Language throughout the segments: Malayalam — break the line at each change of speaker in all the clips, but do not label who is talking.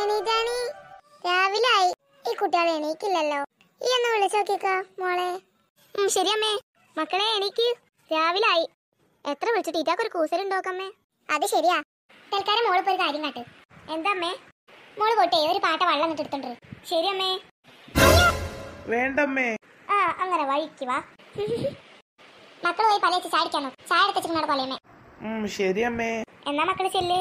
എണീറ്റാണി രാവിലെ ആയി ഈ കുട്ടികളെ എണീക്കില്ലല്ലോ ഈ ഒന്ന് വിളിച്ചോക്കിക്ക മോളെ ഉം, ശരി അമ്മേ മക്കളെ എണീക്ക് രാവിലെ ആയി എത്ര വിളിച്ചിട്ട് ഇതാക്ക് ഒരു കൂസലുണ്ടോക്കമ്മേ അത് ശരിയാ തൽക്കാലം മോള് ഇപ്പൊ ഒരു കാര്യം കാട്ട് എന്താ അമ്മേ മോള് പോട്ടെ ഒരു പാട്ട വെള്ളം എന്നിട്ട് എടുത്തോണ്ട് ശരി അമ്മേ
വേണ്ടമ്മേ
ആ അങ്ങനെ വഴിക്ക് വാ മക്കള് പോയി പല ചായ അടിക്കാനോ ചായ എടുത്തിട്ട് കൊല്ലമ്മേ
ഉം, ശരി അമ്മേ
എന്നാ മക്കള് ചെല്ല്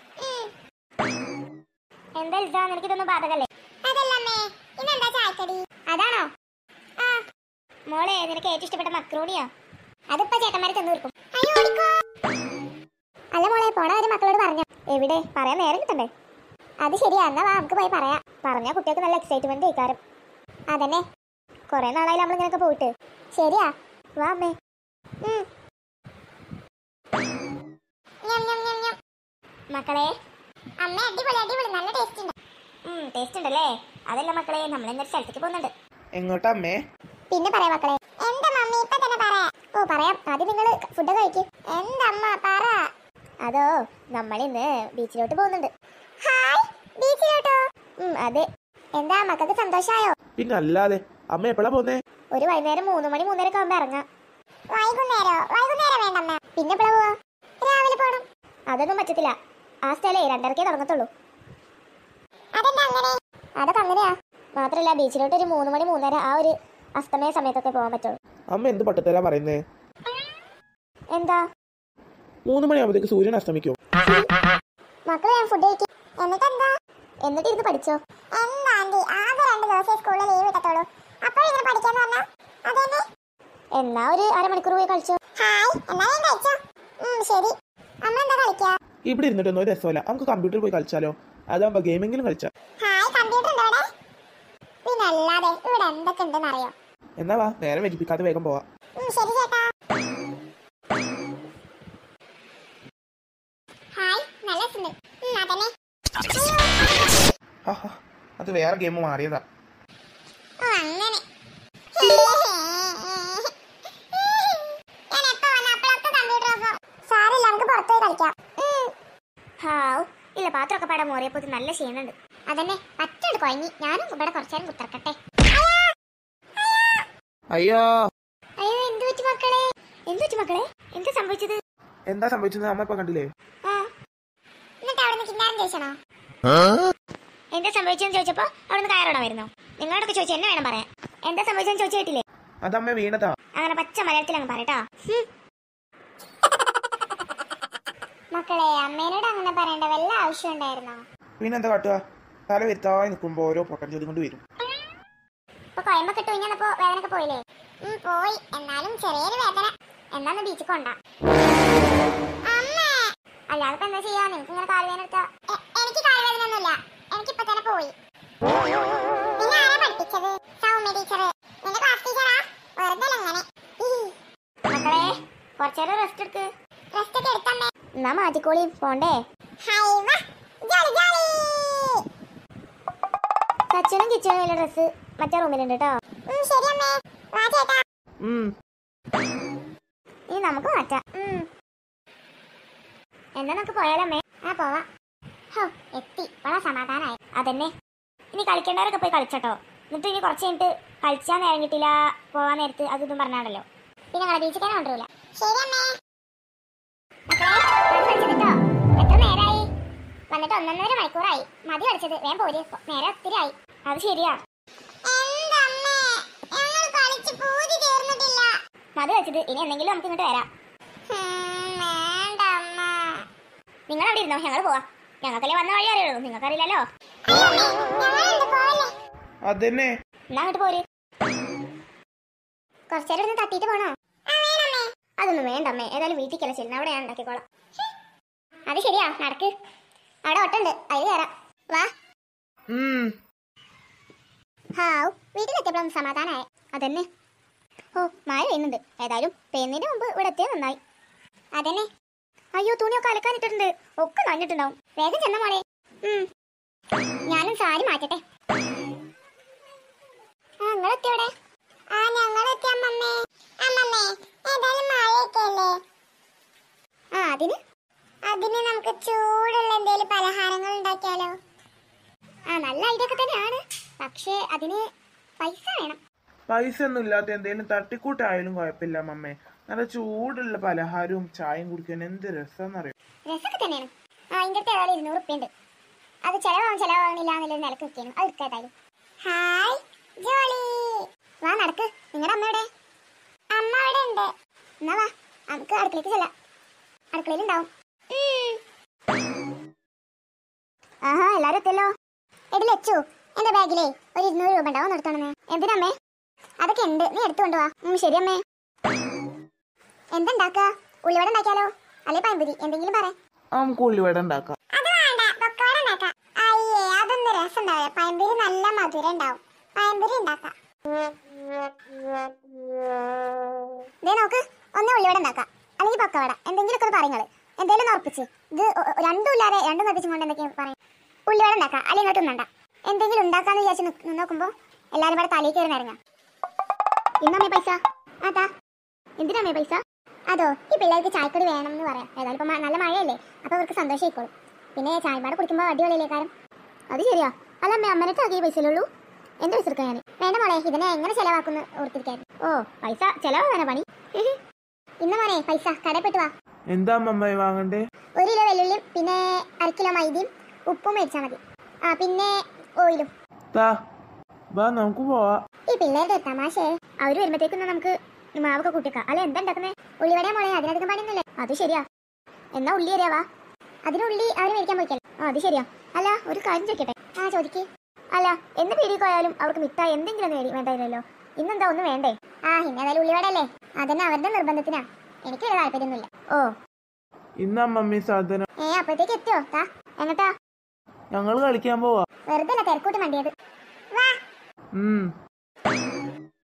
എന്താ ഇതാ നിനക്കിതൊന്നും ബാധകല്ലേ അതല്ലമ്മേ ഇന്നെന്താ ചായക്കടി അതാണോ ആ മോളെ നിനക്ക് ഏറ്റവും ഇഷ്ടപ്പെട്ട മക്രോണിയാ അതിപ്പോ ചേട്ടന്മാരെ തന്നു തീർക്കും അല്ല മോളെ പോണ ഒരു മക്കളോട് പറഞ്ഞു എവിടെ പറയാൻ നേരം കിട്ടണ്ടേ അത് ശരിയാ എന്നാ വാ നമുക്ക് പോയി പറയാം പറഞ്ഞ കുട്ടികൾക്ക് നല്ല എക്സൈറ്റ്മെന്റ് കേൾക്കാരും അതന്നെ കൊറേ നാളായി നമ്മൾ ഇങ്ങനെയൊക്കെ പോയിട്ട് ശരിയാ വാ അമ്മേ ഉം. ഞം, ഞം, ഞം, ഞം. മക്കളെ അമ്മ അടിപൊളി അടിപൊളി നല്ല ടേസ്റ്റ് ഉണ്ട് ടേസ്റ്റ് ഉണ്ടല്ലേ അതല്ല മക്കളെ നമ്മൾ ഇന്നൊരു സ്ഥലത്തേക്ക് പോകുന്നുണ്ട്
എങ്ങോട്ടാ അമ്മേ
പിന്നെ പറയാം മക്കളെ എന്താ മമ്മി ഇപ്പൊ തന്നെ പറയാ ഓ പറയാം ആദ്യം നിങ്ങൾ ഫുഡ് കഴിക്കും എന്തമ്മ പറ അതോ നമ്മൾ ഇന്ന് ബീച്ചിലോട്ട് പോകുന്നുണ്ട് ഹായ് ബീച്ചിലോട്ടോ ഉം, അതെ എന്താ മക്കൾക്ക് സന്തോഷായോ
പിന്നെ അല്ലാതെ അമ്മ എപ്പോഴാ പോന്നേ
ഒരു വൈകുന്നേരം മൂന്ന് മണി മൂന്നര ആകുമ്പോ ഇറങ്ങാം വൈകുന്നേരോ വൈകുന്നേരം വേണ്ടമ്മ പിന്നെ എപ്പോഴാ പോവാ രാവിലെ പോണം അതൊന്നും പറ്റത്തില്ല ആ സ്ഥലേ രണ്ടരക്കേ തുടങ്ങത്തുള്ളൂ അതെന്താ അങ്ങനെ അതൊക്കെ അങ്ങനെയാ മാത്രല്ല ബീച്ചിലോട്ട് ഒരു മൂന്ന് മണി മൂന്നര ആ ഒരു അസ്തമയ സമയത്തൊക്കെ പോകാൻ പറ്റുള്ളൂ
അമ്മ എന്ത് പട്ടത്തരാ പറയുന്നേ
എന്താ
മൂന്ന് മണിയാകുമ്പോഴത്തേക്ക് സൂര്യൻ അസ്തമിക്കും
മക്കളെ ഞാൻ ഫുഡ് കഴിക്കും എന്നിട്ട് എന്താ എന്നിട്ട് ഇരുന്ന് പഠിച്ചോ എന്താ ആന്റി ആകെ രണ്ട് ദിവസം സ്കൂളിൽ ലീവ് കിട്ടത്തുള്ളൂ അപ്പോൾ ഇങ്ങനെ പഠിക്കാന്ന് പറഞ്ഞാ അതന്നെ എന്നാ ഒരു അരമണിക്കൂർ പോയി കളിച്ചോ ഹായ് എന്നാ ഞാൻ കഴിച്ചോ ശരി അമ്മ എന്താ കളിക്കാ
ഇവിടെ ഇരുന്നിട്ടൊന്നും ഒരു രസമല്ല നമുക്ക് കമ്പ്യൂട്ടറിൽ പോയി കളിച്ചാലോ അതാകുമ്പോ ഗെയിമെങ്കിലും കളിച്ചാ
ഹായ് കമ്പ്യൂട്ടർ ഉണ്ടോ ഇവിടെ പിന്നെ അല്ലാതെ ഇവിടെ എന്തൊക്കെ ഉണ്ടെന്ന് അറിയോ
എന്നാ വാ നേരെ വെജിപ്പിക്കാതെ വേഗം പോവാ
ശരി ചേട്ടാ ഹായ് നല്ല രസമുണ്ട് അതന്നെ
ഹാ, ഹാ, അത് വേറെ ഗെയിം മാറിയതാ
ഓ അങ്ങനെ ഞാൻ എപ്പോ വന്ന അപ്പോഴൊക്കെ കമ്പ്യൂട്ടർ ഓഫ് സാറില്ല നമുക്ക് പുറത്ത് പോയി കളിക്കാം ഹാവ് ഇല്ല പാത്രമൊക്കെ പാടെ മോറിയപ്പോ ഇത് നല്ല ക്ഷീണുണ്ട് അതന്നെ പറ്റോട് കുഴങ്ങി ഞാനും ഇവിടെ കുറച്ചേരം കുത്തിറക്കട്ടെ
അയ്യോ
അയ്യോ എന്ത് പറ്റി മക്കളെ എന്ത് പറ്റി മക്കളെ എന്താ സംഭവിച്ചത്
എന്താ സംഭവിച്ചത് അമ്മ ഇപ്പൊ കണ്ടില്ലേ
ആ എന്നിട്ട് അവിടെ നിന്ന് കിന്നാരം ചോദിച്ചണോ എന്താ സംഭവിച്ചെന്ന് ചോദിച്ചപ്പോ അവിടെ നിന്ന് കയറണോ വരുന്നു നിങ്ങളോടൊക്കെ ചോദിച്ചു എന്നെ വേണം പറയാൻ എന്താ സംഭവിച്ചെന്ന് ചോദിച്ചു കേട്ടില്ലേ
അതമ്മ വീണതാ
അങ്ങനെ പച്ച മലയാളത്തിൽ അങ്ങ് പറയട്ടോ മക്കളെ അമ്മേനോട് അങ്ങനെ പറയേണ്ട വല്ല ആവശ്യം ഉണ്ടായിരുന്നോ
പിന്നെന്താ കാട്ടുക തല വരുത്തായി നിൽക്കുമ്പോ ഓരോ പൊട്ടൻ ചോദ്യം കൊണ്ട് വരും
ഇപ്പൊ കൊയമ്പ കിട്ടു ഇങ്ങനപ്പോ വേദനക്ക് പോയില്ലേ ഉം, പോയി എന്നാലും ചെറിയൊരു വേദന എന്നാന്ന് ബീച്ചിൽ കൊണ്ടാ അല്ലാതെ ഇപ്പൊ എന്താ ചെയ്യാ നിനക്ക് ഇങ്ങനെ കാലുവേദന എടുത്താ എ- എനിക്ക് കാലുവേദന ഒന്നുമില്ല എനിക്ക് ഇപ്പൊ തന്നെ പോയി നിന്നെ ആരാ പഠിപ്പിച്ചത് സൗമ്യ ടീച്ചർ നിന്റെ ക്ലാസ് ടീച്ചറാ വെറുതെ അങ്ങനെ മക്കളെ കുറച്ചേരം റെസ്റ്റ് എടുക്ക് റെസ്റ്റ് ഒക്കെ എടുത്തമ്മേ എന്നാ മാറ്റിക്കോളി പോണ്ടേ സച്ചനും കിച്ചനും ഉള്ള ഡ്രസ് മറ്റേ റൂമിലുണ്ട് കേട്ടോ ശരി അമ്മേ വാ ചേട്ടാ
ഉം
ഇനി നമുക്ക് മാറ്റാം ഉം. എന്നാ നമുക്ക് പോയാലമ്മേ ആ പോവാ ഹോ എത്തി വളരെ സമാധാനായി അതന്നെ ഇനി കളിക്കേണ്ടവരൊക്കെ പോയി കളിച്ചോട്ടോ എന്നിട്ട് ഇനി കുറച്ച് കഴിഞ്ഞിട്ട് കളിച്ചാൻ നേരം കിട്ടില്ല പോവാൻ നേരത്ത് അത് ഇതും പറഞ്ഞാണല്ലോ പിന്നെ ഞങ്ങളെ ബീച്ചിൽ തന്നെ കൊണ്ടുവരില്ല ശരി അമ്മേ മക്കളെ അത് കളിച്ചിട്ടോ എത്ര നേരായി വന്നിട്ട് ഒന്നൊന്നര മണിക്കൂറായി മതി കളിച്ചത് വേഗം പോര് നേരെ ഒത്തിരി ആയി അത് ശരിയാ മതി കളിച്ചത് ഇനി എന്തെങ്കിലും നമുക്ക് ഇങ്ങോട്ട് വരാം നിങ്ങൾ അവിടെ ഇരുന്നോ ഞങ്ങൾ പോവാ ഞങ്ങൾക്കല്ലേ വന്ന വഴി അറിയുള്ളൂ നിങ്ങൾക്ക് അറിയില്ലല്ലോ
അതന്നെ
എന്നാ അങ്ങോട്ട് പോര് കുറച്ചേരം ഒന്ന് തട്ടിയിട്ട് പോണോ അതൊന്നും വേണ്ടമ്മേ ഏതായാലും വീട്ടിൽ ചെല്ലുന്ന അവിടെ ഞാൻ ഉണ്ടാക്കിക്കോളാം അത് ശരിയാ നടക്ക് അവിടെ ഒട്ടുണ്ട് അതിൽ കയറാം വാ
ഉം
ഹാവ് വീട്ടിലെത്തിയപ്പോഴൊന്നും സമാധാനമായി അതന്നെ ഓ മഴ പെയ്യുന്നുണ്ട് ഏതായാലും പെയ്യുന്നതിന് മുമ്പ് ഇവിടെ എത്തിയത് നന്നായി അതന്നെ അയ്യോ തുണിയൊക്കെ അലക്കാനിട്ടിട്ടുണ്ട് ഒക്കെ നനഞ്ഞിട്ടുണ്ടാവും വേഗം ചെന്ന മോളെ ഉം. ഞാനും സാരി മാറ്റട്ടെ ആ നിങ്ങളെത്തിയോടെ ആ ഞങ്ങളെത്തി അമ്മമ്മേ അമ്മമ്മേ ഏതായാലും മഴയൊക്കെയല്ലേ ആ അതിന് അതിന് നമുക്ക് ചൂടുള്ള എന്തെങ്കിലും പലഹാരങ്ങൾ ഉണ്ടാക്കിയാലോ ഐഡിയ ഒക്കെ തന്നെയാണ് പക്ഷേ അതിന് പൈസ വേണം
പൈസ ഒന്നും ഇല്ലാത്ത എന്തെങ്കിലും തട്ടിക്കൂട്ടായാലും കുഴപ്പമില്ല മമ്മേ നല്ല ചൂടുള്ള പലഹാരവും ചായയും കുടിക്കാൻ എന്ത് രസമെന്നറിയോ
രസമൊക്കെ തന്നെയാണ് ആ അതിൻ്റെ അടുത്ത് ഏതായാലും ഇരുന്നൂറ് ഉറുപ്പ്യ ഉണ്ട് അത് ചിലവാകും ചിലവാകണില്ല എന്നുള്ളൊരു നിലക്ക് നിൽക്കുന്നു അത് എടുക്കാതായാലും ഹായ് ജോളി വാ നടക്ക് നിങ്ങളുടെ അമ്മ എവിടെ അമ്മ അവിടെ ഉണ്ട് എന്നാ വാ നമുക്ക് അടുക്കളയ്ക്ക് ചെല്ലാം അടുക്കളയിൽ ഉണ്ടാവും ആഹാ എല്ലാരും എത്തിയല്ലോ എടി ലച്ചു എന്റെ ബാഗിലേ ഒരു ഇരുന്നൂറ് രൂപ ഉണ്ടാവും നിർത്തണമേ എന്തിനമ്മേ അതൊക്കെ ഉണ്ട് നീ എടുത്തു കൊണ്ടുവാ ഉം, ശരി അമ്മേ എന്തുണ്ടാക്കുക ഉള്ളിവട ഉണ്ടാക്കിയാലോ അല്ലെ പഴംപൊരി എന്തെങ്കിലും പറ
നമുക്ക് ഉള്ളിവട ഉണ്ടാക്കാം
അത് വേണ്ട പക്കോട ഉണ്ടാക്കാം അയ്യേ അതൊന്നും രസം ഉണ്ടാവില്ല പഴംപൊരി നല്ല മധുരം ഉണ്ടാവും പഴംപൊരി ഉണ്ടാക്കാം ദേ നോക്ക് ഒന്ന് ഉള്ളിവട ഉണ്ടാക്കാം അല്ലെങ്കിൽ പക്കവട എന്തെങ്കിലുമൊക്കെ ഒന്ന് പറയുന്നത് എന്തെങ്കിലും ഒന്ന് ഉറപ്പിച്ച് ഇത് ഒ- ഒ- രണ്ടും ഇല്ലാതെ രണ്ടും നിർദ്ദിച്ചും കൊണ്ട് എന്തൊക്കെയാണ് പറയും ഉള്ളിവട ഉണ്ടാക്കാം അല്ലെങ്കിൽ ഇങ്ങോട്ട് ഉണ്ടണ്ട എന്തെങ്കിലും ഉണ്ടാക്കാന്ന് വിചാരിച്ച് നിക്ക് നിന്ന് നോക്കുമ്പോ എല്ലാരും കൂടെ തലയിൽ കയറി നിറങ്ങാം ഇന്നമ്മേ പൈസ അതാ എന്തിനമ്മേ പൈസ അതോ ഈ പിള്ളേർക്ക് ചായക്കടി വേണം എന്ന് പറയാം ഏതായാലും ഇപ്പൊ മ- നല്ല മഴയല്ലേ അപ്പൊ അവർക്ക് സന്തോഷമായിക്കോളും പിന്നെ ചായപാട് കുടിക്കുമ്പോൾ അടിപൊളിയല്ലേ കാരം അത് ശരിയാ അല്ല അമ്മ അമ്മനക്ക് ആകെ പൈസയുള്ളൂ എന്റെ പൈസ എടുക്കാൻ ഞാൻ വേണ്ട മോളെ ഇതിനെ എങ്ങനെ ചെലവാക്കുന്നു ഓർത്തിരിക്കായിരുന്നു ഓ പൈസ ചെലവാകാനാ പണി ഇന്ന മോനെ പൈസ കടപ്പെട്ട് വാ
എന്താ മമ്മ വാങ്ങണ്ടേ
ഒരു കിലോ വെല്ലുള്ളിയും പിന്നെ അര കിലോ മൈദയും ഉപ്പും മേടിച്ചാൽ മതി ആ പിന്നെ ഓയിലും
താ വാ നമുക്ക് പോവാ
ഈ പിള്ളേരുടെ തമാശേ അവര് വരുമ്പത്തേക്കും നമുക്ക് മാവൊക്കെ കൂട്ടിക്കാം അല്ല എന്താ ഉണ്ടാക്കുന്നത് ഉള്ളിവട മോളെ അതിനധികം പണിയൊന്നുമില്ലേ അത് ശരിയാ എന്നാ ഉള്ളി തരാവാ അതിനുള്ളി അവര് മേടിക്കാൻ പോയിക്കല്ലേ ആ അത് ശരിയാ അല്ല ഒരു കാര്യം ചോദിക്കട്ടെ ആ ചോദിക്ക് അല്ല എന്ന് പീടിക്ക് പോയാലും അവർക്ക് മിഠായി എന്തെങ്കിലും ഒന്ന് മേടി വേണ്ടായിരുന്നല്ലോ ഇന്നെന്താ ഒന്നും വേണ്ടേ ആ ഇന്നേതായാലും ഉള്ളിവട അല്ലേ അതന്നെ അവരുടെ നിർബന്ധത്തിനാ എനിക്ക് വലിയ താല്പര്യമൊന്നുമില്ല ഓ
ഇന്നാ മമ്മി സാധനം
ഏ അപ്പോഴത്തേക്ക് എത്തിയോ താ എങ്ങട്ടാ
ഞങ്ങൾ കളിക്കാൻ പോവാ
വെറുതെ അല്ല തിരക്കൂട്ട് മണ്ടിയത് വാ
ഉം